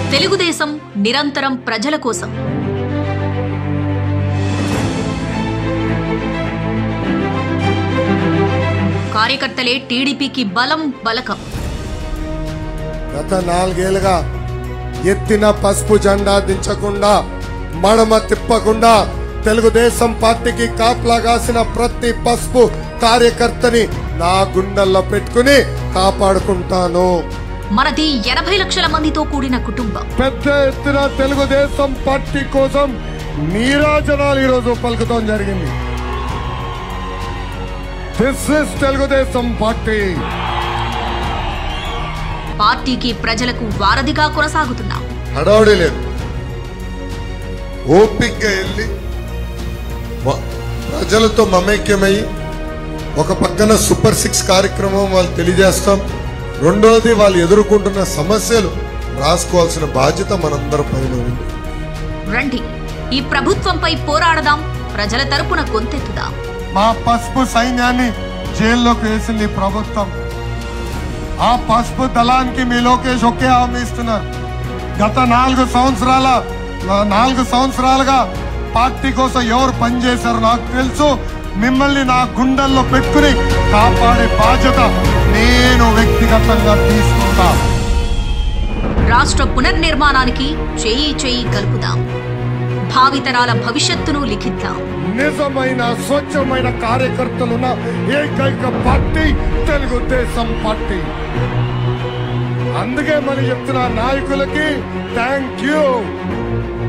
తెలుగుదేశం నిరంతరం ప్రజల కోసం కార్యకర్తలే టీడీపీకి బలం బలకం గత నాలుగేళ్లుగా ఎత్తిన పసుపు జెండా దించకుండా మడమ తిప్పకుండా తెలుగుదేశం పార్టీకి కాపలా కాసిన ప్రతి పసుపు కార్యకర్తని నా గుండెల్లో పెట్టుకుని కాపాడుకుంటాను మనది ఎనభై లక్షల మందితో కూడిన కుటుంబం పెద్ద ఎత్తున తెలుగుదేశం పార్టీ కోసం నీరాజనాలు ఈరోజు పలుకుతాం జరిగింది దిస్ ఇస్ తెలుగుదేశం పార్టీ పార్టీకి ప్రజలకు వారధిగా కొనసాగుతున్నాం హడావుడి లేదు ఓపిక్గా వెళ్ళి వ- ప్రజలతో మమేక్యమై ఒక పక్కన సూపర్ సిక్స్ కార్యక్రమం వాళ్ళు తెలియజేస్తాం రెండోది వాళ్ళు ఎదుర్కొంటున్న సమస్యలు రాసుకోవాల్సిన బాధ్యత మనందరి పైన ఉంది రండి ఈ ప్రభుత్వంపై పోరాడదాం ప్రజల తరపున గొంతెత్తుదాం మా పసుపు సైన్యాన్ని జైల్లోకి వేసింది ఈ ప్రభుత్వం ఆ పసుపు దళానికి మీ లోకేష్ ఒకే హామీ ఇస్తున్నారు గత నాలుగు సంవత్సరాల నా- నాలుగు సంవత్సరాలుగా పార్టీ కోసం ఎవరు పనిచేశారో నాకు తెలుసు మిమ్మల్ని నా గుండెల్లో పెట్టుకుని కాపాడే బాధ్యత నేను వ్యక్తిగతంగా తీసుకుంటా రాష్ట్ర పునర్నిర్మాణానికి చేయి చేయి కలుపుదాం భావితరాల భవిష్యత్తును లిఖిద్దాం నిజమైన స్వచ్ఛమైన కార్యకర్తలున్న ఏకైక పార్టీ తెలుగుదేశం పార్టీ అందుకే మరి చెప్తున్న నాయకులకి థ్యాంక్ యూ